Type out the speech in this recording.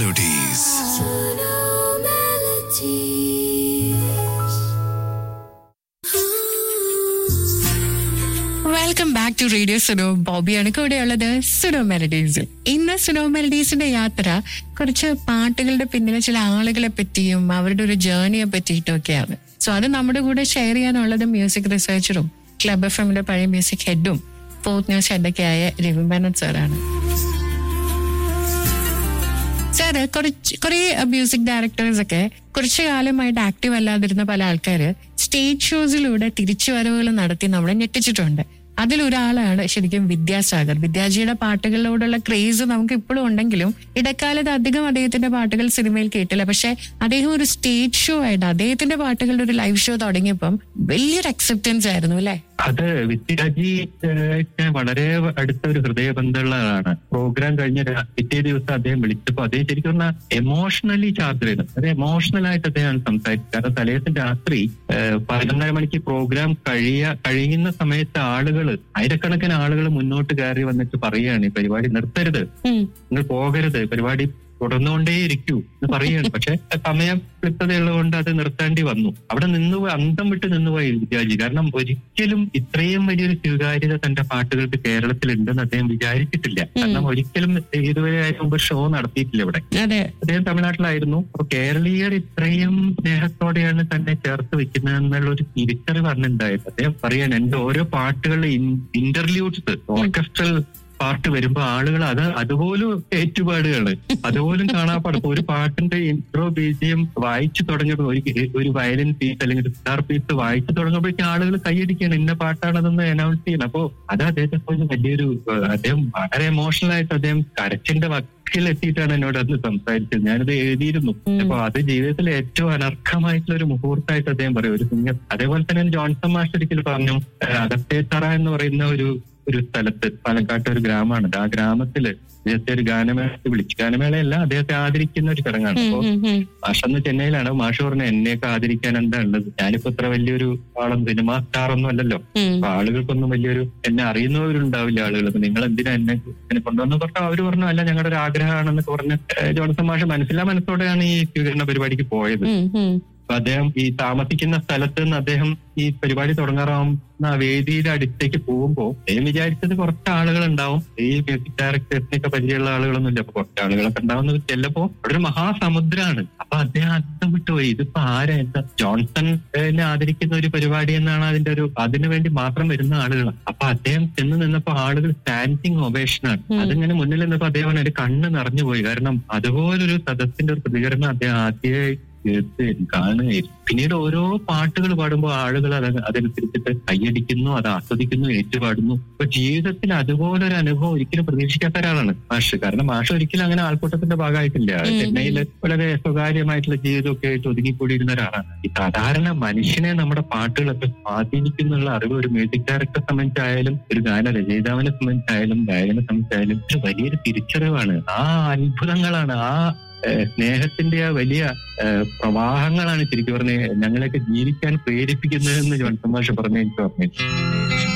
melodies. Welcome back to radio Suno ബോബിയാണ് കൂടെയുള്ളത് സുനോ മെലഡീസിൽ ഇന്ന് സുനോ മെലഡീസിന്റെ യാത്ര കുറച്ച് പാട്ടുകളുടെ പിന്നിലെ ചില ആളുകളെ പറ്റിയും അവരുടെ ഒരു ജേർണിയെ പറ്റിയിട്ടും ഒക്കെയാണ് സോ അത് നമ്മുടെ കൂടെ ഷെയർ ചെയ്യാനുള്ളത് മ്യൂസിക് റിസർച്ചറും ക്ലബ് എഫ് എമ്മിന്റെ പഴയ മ്യൂസിക് ഹെഡും ഫോർത്ത് ന്യൂസ് ഹെഡൊക്കെ ആയ രവി മേനോൻ സാറാണ് സാറ് കുറച്ച് കുറെ മ്യൂസിക് ഡയറക്ടേഴ്സ് ഒക്കെ കുറച്ചു കാലമായിട്ട് ആക്റ്റീവ് അല്ലാതിരുന്ന പല ആൾക്കാര് സ്റ്റേജ് ഷോസിലൂടെ തിരിച്ചുവരവുകൾ നടത്തി നമ്മളെ ഞെട്ടിച്ചിട്ടുണ്ട് അതിലൊരാളാണ് ശരിക്കും വിദ്യാസാഗർ വിദ്യാജിയുടെ പാട്ടുകളിലോടുള്ള ക്രേസ് നമുക്ക് ഇപ്പോഴും ഉണ്ടെങ്കിലും ഇടക്കാലത്ത് അധികം അദ്ദേഹത്തിന്റെ പാട്ടുകൾ സിനിമയിൽ കേട്ടില്ല പക്ഷെ അദ്ദേഹം ഒരു സ്റ്റേജ് ഷോ ആയിട്ട് അദ്ദേഹത്തിന്റെ പാട്ടുകളുടെ ഒരു ലൈവ് ഷോ തുടങ്ങിയപ്പം വലിയൊരു അക്സെപ്റ്റൻസ് ആയിരുന്നു അല്ലെ അത് വിദ്യാജി ഏഹ്, വളരെ അടുത്ത ഒരു ഹൃദയബന്ധമുള്ളതാണ് പ്രോഗ്രാം കഴിഞ്ഞ രാ- പിറ്റേ ദിവസം അദ്ദേഹം വിളിച്ചപ്പോൾ അദ്ദേഹം ശരിക്കും പറഞ്ഞാൽ എമോഷണലി ചാർജ് ചെയ്തു അത് എമോഷണൽ ആയിട്ട് അദ്ദേഹം സംസാരിച്ചത് കാരണം തലേദിവസം രാത്രി ഏഹ്, പതിനൊന്നര മണിക്ക് പ്രോഗ്രാം കഴിയ കഴിയുന്ന സമയത്ത് ആളുകൾ ആയിരക്കണക്കിന് ആളുകൾ മുന്നോട്ട് കയറി വന്നിട്ട് പറയുകയാണ് ഈ പരിപാടി നിർത്തരുത് നിങ്ങൾ പോകരുത് പരിപാടി തുടർന്നുകൊണ്ടേയിരിക്കൂ എന്ന് പറയുകയാണ് പക്ഷെ സമയം ക്ലിപ്തതയുള്ളതുകൊണ്ട് അത് നിർത്തേണ്ടി വന്നു അവിടെ നിന്ന് പോയി അന്തം വിട്ട് നിന്നുപോയി വിദ്യാജി കാരണം ഒരിക്കലും ഇത്രയും വലിയൊരു സ്വീകാര്യത തന്റെ പാട്ടുകൾക്ക് കേരളത്തിൽ ഉണ്ടെന്ന് അദ്ദേഹം വിചാരിച്ചിട്ടില്ല കാരണം ഒരിക്കലും ഇതുവരെ ആയിട്ട് മുമ്പ് ഷോ നടത്തിയിട്ടില്ല ഇവിടെ അതെ അദ്ദേഹം തമിഴ്നാട്ടിലായിരുന്നു അപ്പൊ കേരളീയർ ഇത്രയും സ്നേഹത്തോടെയാണ് തന്നെ ചേർത്ത് വെക്കുന്നത് എന്നുള്ള ഒരു തിരിച്ചറിവാണ് ഉണ്ടായത് അദ്ദേഹം പറയാൻ എന്റെ ഓരോ പാട്ടുകളിലെ ഇന്റർല്യൂഡ്സ് ഓർക്കസ്ട്രൽ പാട്ട് വരുമ്പോ ആളുകൾ അത് അതുപോലും ഏറ്റുപാടുകള് അതുപോലും കാണാപ്പാട് ഇപ്പൊ ഒരു പാട്ടിന്റെ ഇൻട്രോ ബീജിയം വായിച്ചു തുടങ്ങിയപ്പോൾ ഒരു ഒരു വയലിൻ പീസ് അല്ലെങ്കിൽ ഗിറ്റാർ പീസ് വായിച്ചു തുടങ്ങുമ്പോഴേക്കും ആളുകൾ കൈയടിക്കുകയാണ് ഇന്ന പാട്ടാണെന്ന് അനൗൺസ് ചെയ്യണം അപ്പോ അത് അദ്ദേഹത്തെ പോലെ വലിയൊരു ഏഹ്, അദ്ദേഹം വളരെ എമോഷണൽ ആയിട്ട് അദ്ദേഹം കരച്ചിന്റെ വക്കിലെത്തിയിട്ടാണ് എന്നോട് അന്ന് സംസാരിച്ചത് ഞാനത് എഴുതിയിരുന്നു അപ്പൊ അത് ജീവിതത്തിലെ ഏറ്റവും അനർഹമായിട്ടുള്ള ഒരു മുഹൂർത്തമായിട്ട് അദ്ദേഹം പറയും ഒരു സിംഗർ അതേപോലെ തന്നെ ജോൺസൺ മാസ്റ്റർ ഒരിക്കൽ പറഞ്ഞു ഏഹ്, അകത്തേത്തറ എന്ന് പറയുന്ന ഒരു ഒരു സ്ഥലത്ത് പാലക്കാട്ട് ഒരു ഗ്രാമമാണ് ആ ഗ്രാമത്തില് അദ്ദേഹത്തെ ഒരു ഗാനമേള വിളിച്ചു ഗാനമേളയല്ല അദ്ദേഹത്തെ ആദരിക്കുന്ന ഒരു ചടങ്ങാണ് അപ്പോ മാഷ് അന്ന് ചെന്നൈയിലാണ് മാഷ് പറഞ്ഞു എന്നെയൊക്കെ ആദരിക്കാൻ എന്താ ഉള്ളത് ഞാനിപ്പോ ഇത്ര വലിയൊരു ആളും സിനിമാ സ്റ്റാർ ഒന്നും അല്ലല്ലോ അപ്പൊ ആളുകൾക്കൊന്നും വലിയൊരു എന്നെ അറിയുന്നവരുണ്ടാവില്ല ആളുകൾ അപ്പൊ നിങ്ങൾ എന്തിനാ എന്നെ എന്നെ കൊണ്ടുവന്ന് പറഞ്ഞു അവര് പറഞ്ഞു അല്ല ഞങ്ങളുടെ ഒരു ആഗ്രഹമാണെന്നൊക്കെ പറഞ്ഞ് ഏഹ് ജോൺസൺ മാഷ് മനസ്സിലാ മനസ്സോടെയാണ് ഈ സ്വീകരണ പരിപാടിക്ക് പോയത് അപ്പൊ അദ്ദേഹം ഈ താമസിക്കുന്ന സ്ഥലത്ത് നിന്ന് അദ്ദേഹം ഈ പരിപാടി തുടങ്ങാറാവുന്ന ആ വേദിയുടെ അടുത്തേക്ക് പോകുമ്പോ അദ്ദേഹം വിചാരിച്ചത് കുറച്ച് ആളുകൾ ഉണ്ടാവും ഈ മ്യൂസിക് ഡയറക്ടേഴ്സിനൊക്കെ പരിചയമുള്ള ആളുകളൊന്നും ഇല്ല അപ്പൊ കുറച്ച് ആളുകളൊക്കെ ഉണ്ടാവുന്ന ചെല്ലപ്പോ അവിടെ ഒരു മഹാസമുദ്രമാണ് അപ്പൊ അദ്ദേഹം അർത്ഥം വിട്ടുപോയി ഇതിപ്പോ ആരാ എന്താ ജോൺസൺ എന്നെ ആദരിക്കുന്ന ഒരു പരിപാടി എന്നാണ് അതിന്റെ ഒരു അതിനു വേണ്ടി മാത്രം വരുന്ന ആളുകളാണ് അപ്പൊ അദ്ദേഹം ചെന്ന് നിന്നപ്പോ ആളുകൾ സ്റ്റാൻഡിങ് ഒബേഷനാണ് അതിങ്ങനെ മുന്നിൽ നിന്നപ്പോ അദ്ദേഹം എന്റെ കണ്ണ് നിറഞ്ഞു പോയി കാരണം അതുപോലൊരു സദസ്സിന്റെ ഒരു പ്രതികരണം അദ്ദേഹം ആദ്യമായി തീർച്ചയായും കാണുകയായിരുന്നു പിന്നീട് ഓരോ പാട്ടുകൾ പാടുമ്പോൾ ആളുകൾ അത് അതനുസരിച്ചിട്ട് കൈയടിക്കുന്നു അത് ആസ്വദിക്കുന്നു ഏറ്റുപാടുന്നു ഇപ്പൊ ജീവിതത്തിൽ അതുപോലൊരു അനുഭവം ഒരിക്കലും പ്രതീക്ഷിക്കാത്ത ഒരാളാണ് മാഷ് കാരണം മാഷ് ഒരിക്കലും അങ്ങനെ ആൾക്കൂട്ടത്തിന്റെ ഭാഗമായിട്ടില്ല ചെന്നൈയിൽ വളരെ സ്വകാര്യമായിട്ടുള്ള ജീവിതമൊക്കെ ആയിട്ട് ഒതുങ്ങിക്കൂടിയിരുന്ന ഒരാളാണ് ഈ സാധാരണ മനുഷ്യനെ നമ്മുടെ പാട്ടുകളൊക്കെ സ്വാധീനിക്കുന്നുള്ള അറിവ് ഒരു മ്യൂസിക് ഡയറക്ടറെ സംബന്ധിച്ചായാലും ഒരു ഗാന രചയിതാവിനെ സംബന്ധിച്ചായാലും ഗായകനെ സംബന്ധിച്ചായാലും ഒരു വലിയൊരു തിരിച്ചറിവാണ് ആ അത്ഭുതങ്ങളാണ് ആ ഏഹ് സ്നേഹത്തിന്റെ ആ വലിയ ഏഹ് പ്രവാഹങ്ങളാണ് ശരിക്കും പറഞ്ഞ ഞങ്ങളെയൊക്കെ ജീവിക്കാൻ പ്രേരിപ്പിക്കുന്നതെന്ന് ജോൺസൺ മാഷ് പറഞ്ഞ എനിക്ക് ഓർമ്മയില്ല